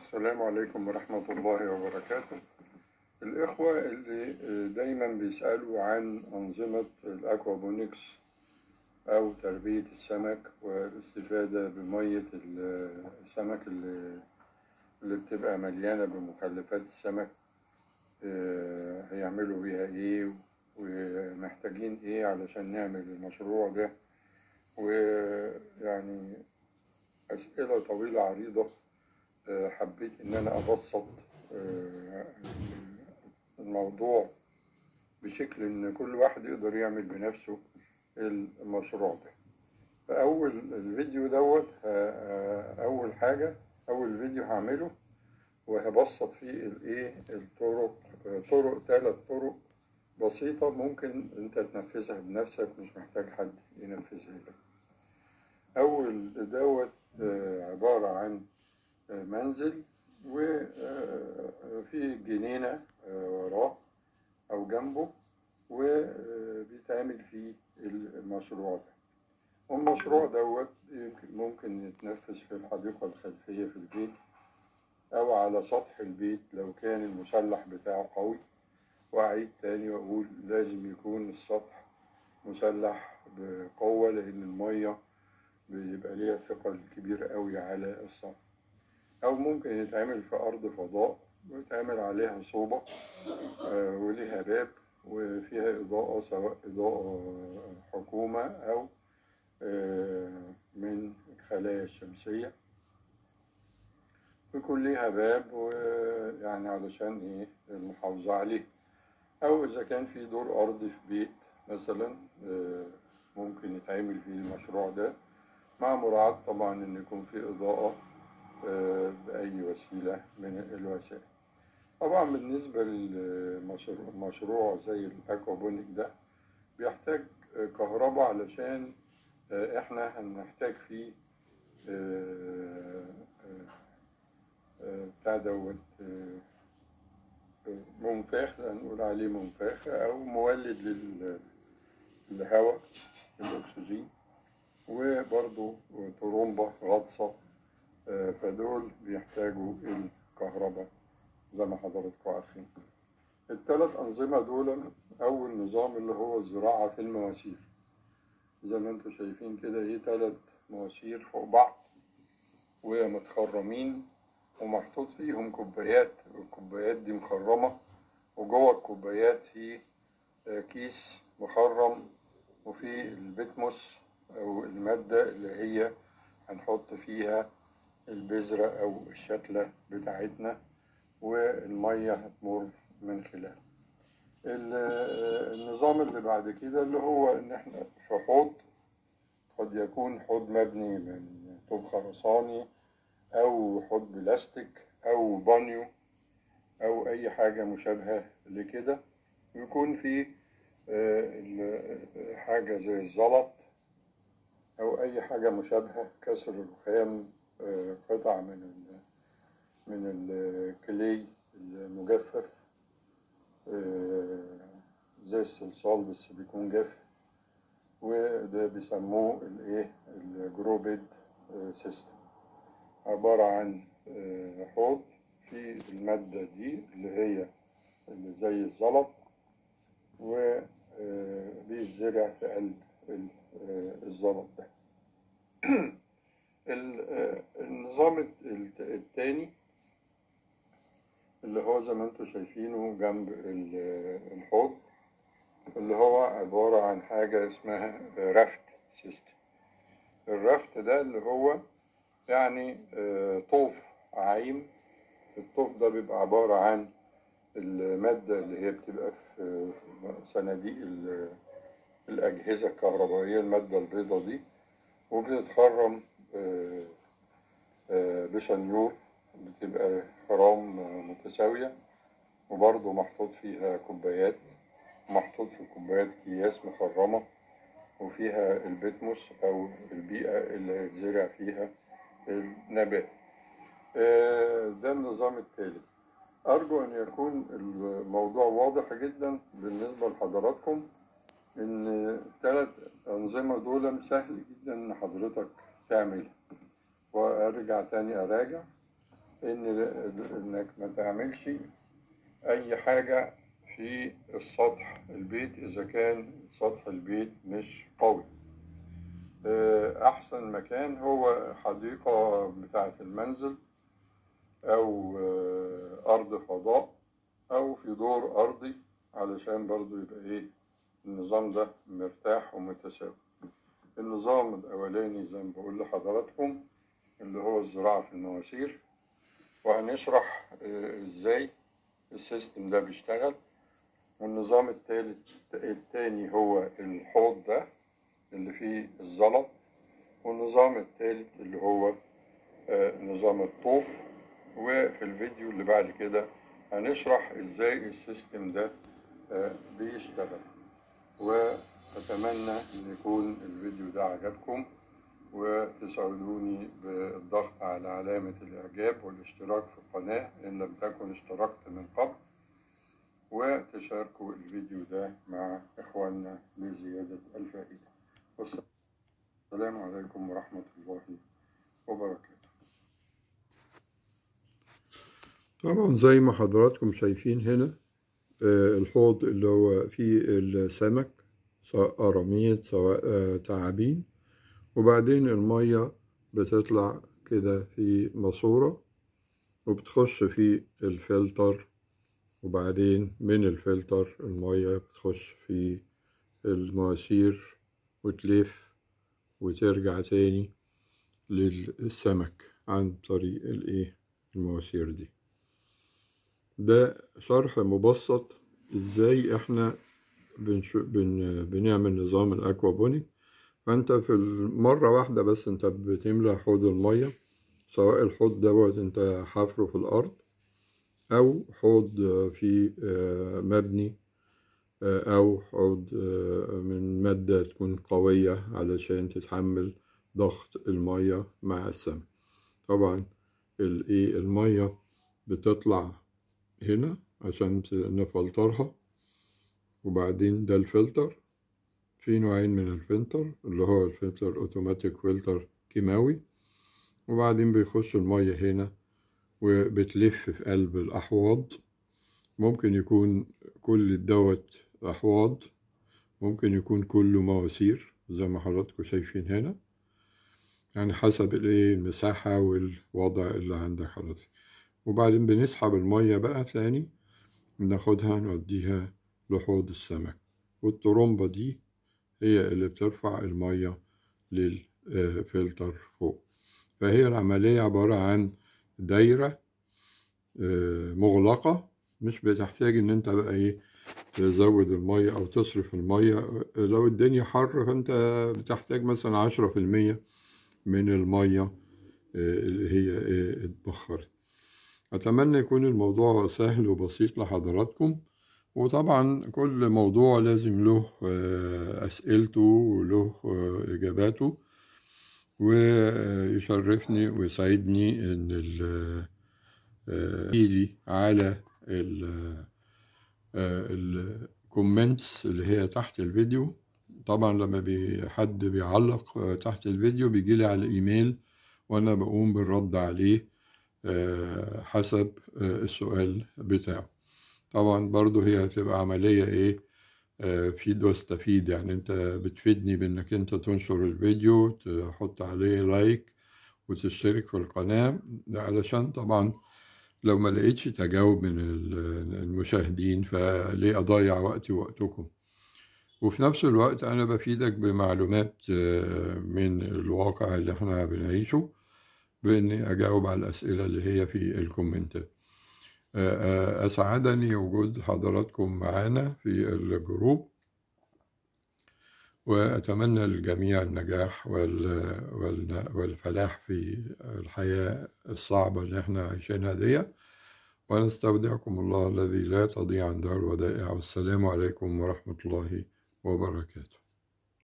السلام عليكم ورحمة الله وبركاته الإخوة اللي دايما بيسألوا عن أنظمة الأكوابونكس أو تربية السمك والاستفادة بمية السمك اللي, اللي بتبقى مليانة بمخلفات السمك آه، هيعملوا بيها إيه ومحتاجين إيه علشان نعمل المشروع ده ويعني أسئلة طويلة عريضة آه، حبيت إن أنا أبسط آه، الموضوع بشكل إن كل واحد يقدر يعمل بنفسه المشروع ده فأول الفيديو دوت ه- أول حاجة أول فيديو هعمله وهبسط فيه الإيه الطرق طرق ثلاث طرق بسيطة ممكن أنت تنفذها بنفسك مش محتاج حد ينفذها لك أول دوت آه، عبارة عن آه، منزل وفي جنينة آه، وراه أو جنبه وبيتعمل فيه المشروع ده والمشروع دوت يمكن ممكن يتنفذ في الحديقة الخلفية في البيت أو على سطح البيت لو كان المسلح بتاعه قوي وأعيد تاني وأقول لازم يكون السطح مسلح بقوة لأن المية بيبقى ليها ثقل كبير قوي على السطح أو ممكن يتعمل في أرض فضاء ويتعمل عليها صوبة آه، وليها باب وفيها إضاءة سواء إضاءة حكومة أو آه، من الخلايا الشمسية ويكون ليها باب ويعني علشان إيه المحافظة عليه أو إذا كان في دور أرضي في بيت مثلا آه، ممكن يتعمل فيه المشروع ده مع مراعاة طبعا إن يكون في إضاءة آه، بأي وسيلة من الوسائل طبعا بالنسبة للمشروع زي الأكوابونيك ده بيحتاج آه، كهرباء علشان آه، إحنا هنحتاج فيه آه، آه، آه، بتاع دوت آه، آه، منفاخ هنقول عليه منفاخ أو مولد لل- للهواء الأكسجين وبرضو طرمبة غطسة آه، فدول بيحتاجوا الكهرباء زي ما حضراتكم عارفين الثلاث أنظمة دول أول نظام اللي هو الزراعة في المواسير زي ما انتم شايفين كده ايه ثلاث مواسير فوق بعض ومتخرمين ومحطوط فيهم كوبايات الكوبايات دي مخرمة وجوه الكوبايات في آه، كيس مخرم وفي البتموس أو المادة اللي هي هنحط فيها البذرة أو الشتلة بتاعتنا والمية هتمر من خلالها ال- النظام اللي بعد كده اللي هو إن إحنا في حوض قد يكون حوض مبني من طوب خرساني أو حوض بلاستيك أو بانيو أو أي حاجة مشابهة لكده ويكون فيه آه، ال- حاجة زي الزلط أو أي حاجة مشابهة كسر الرخام آه، قطع من ال من الكلي المجفف آه، زي الصلصال بس بيكون جاف وده بيسموه الايه الجروبيد سيستم عبارة عن آه، حوض في المادة دي اللي هي اللي زي الزلط وبيتزرع في قلب ال- آه، الزلط ده ال- آه، النظام الت- التاني اللي هو زي ما انتم شايفينه جنب ال- الحوض اللي هو عبارة عن حاجة اسمها رفت سيستم الرفت ده اللي هو يعني آه، طوف عايم الطوف ده بيبقى عبارة عن المادة اللي هي بتبقى في صناديق ال- الأجهزة الكهربائية المادة البيضة دي وبتتخرم آه، آه، بشنيور بتبقى خرام آه، متساوية وبرضه محطوط فيها كوبايات محطوط في الكوبايات أكياس مخرمة وفيها البتموس أو البيئة اللي هيتزرع فيها النبات آه، ده النظام التالي أرجو أن يكون الموضوع واضح جدا بالنسبة لحضراتكم إن الثلاث أنظمة دول سهل جدا إن حضرتك تعملها وأرجع تاني أراجع إن إنك ما تعملش أي حاجة في السطح البيت إذا كان سطح البيت مش قوي آه، أحسن مكان هو حديقة بتاعة المنزل أو آه، أرض فضاء أو في دور أرضي علشان برضو يبقى إيه النظام ده مرتاح ومتساوي النظام الأولاني زي ما بقول لحضراتكم اللي هو الزراعة في المواسير وهنشرح آه، إزاي السيستم ده بيشتغل والنظام التالت التاني هو الحوض ده اللي فيه الزلط والنظام التالت اللي هو آه، نظام الطوف وفي الفيديو اللي بعد كده هنشرح ازاي السيستم ده آه، بيشتغل وأتمنى إن يكون الفيديو ده عجبكم وتساعدوني بالضغط على علامة الإعجاب والاشتراك في القناة إن لم تكن اشتركت من قبل وتشاركوا الفيديو ده مع إخواننا لزيادة الفائدة والسلام عليكم ورحمة الله وبركاته طبعا زي ما حضراتكم شايفين هنا آه، الحوض اللي هو فيه السمك سواء قراميط سواء آه، تعابين وبعدين المية بتطلع كده في ماسورة وبتخش في الفلتر وبعدين من الفلتر المية بتخش في المواسير وتلف وترجع تاني للسمك عن طريق الايه المواسير دي ده شرح مبسط ازاي احنا بنشو بن بنعمل نظام الاكوابونيك فانت في المرة واحدة بس انت بتملى حوض المية سواء الحوض دوت انت حافره في الارض او حوض في مبني او حوض من مادة تكون قوية علشان تتحمل ضغط المية مع السمك طبعا الايه المية بتطلع هنا عشان نفلترها وبعدين ده الفلتر في نوعين من الفلتر اللي هو الفلتر اوتوماتيك فلتر كيماوي وبعدين بيخش المية هنا وبتلف في قلب الأحواض ممكن يكون كل الدوت أحواض ممكن يكون كله مواسير زي ما حضراتكم شايفين هنا يعني حسب الايه المساحة والوضع اللي عندك حضرتك وبعدين بنسحب المية بقى تاني ناخدها نوديها لحوض السمك والطرمبة دي هي اللي بترفع المية للفلتر فوق فهي العملية عبارة عن دايرة مغلقة مش بتحتاج ان انت بقى ايه تزود المية او تصرف المية لو الدنيا حر فانت بتحتاج مثلا عشرة في المية من المية اللي هي اتبخرت أتمنى يكون الموضوع سهل وبسيط لحضراتكم وطبعا كل موضوع لازم له أسئلته وله إجاباته ويشرفني ويسعدني إن يجي على الكومنتس اللي هي تحت الفيديو طبعا لما بي حد بيعلق تحت الفيديو بيجيلي على الإيميل وأنا بقوم بالرد عليه حسب السؤال بتاعه طبعا برضو هي هتبقى عملية ايه فيد واستفيد يعني انت بتفيدني بانك انت تنشر الفيديو تحط عليه لايك وتشترك في القناة علشان طبعا لو ما لقيتش تجاوب من المشاهدين فليه اضيع وقتي ووقتكم وفي نفس الوقت انا بفيدك بمعلومات من الواقع اللي احنا بنعيشه بإني أجاوب على الأسئلة اللي هي في الكومنتات أسعدني وجود حضراتكم معانا في الجروب وأتمنى للجميع النجاح والفلاح في الحياة الصعبة اللي احنا عايشينها دي ونستودعكم الله الذي لا تضيع عنده الودائع والسلام عليكم ورحمة الله وبركاته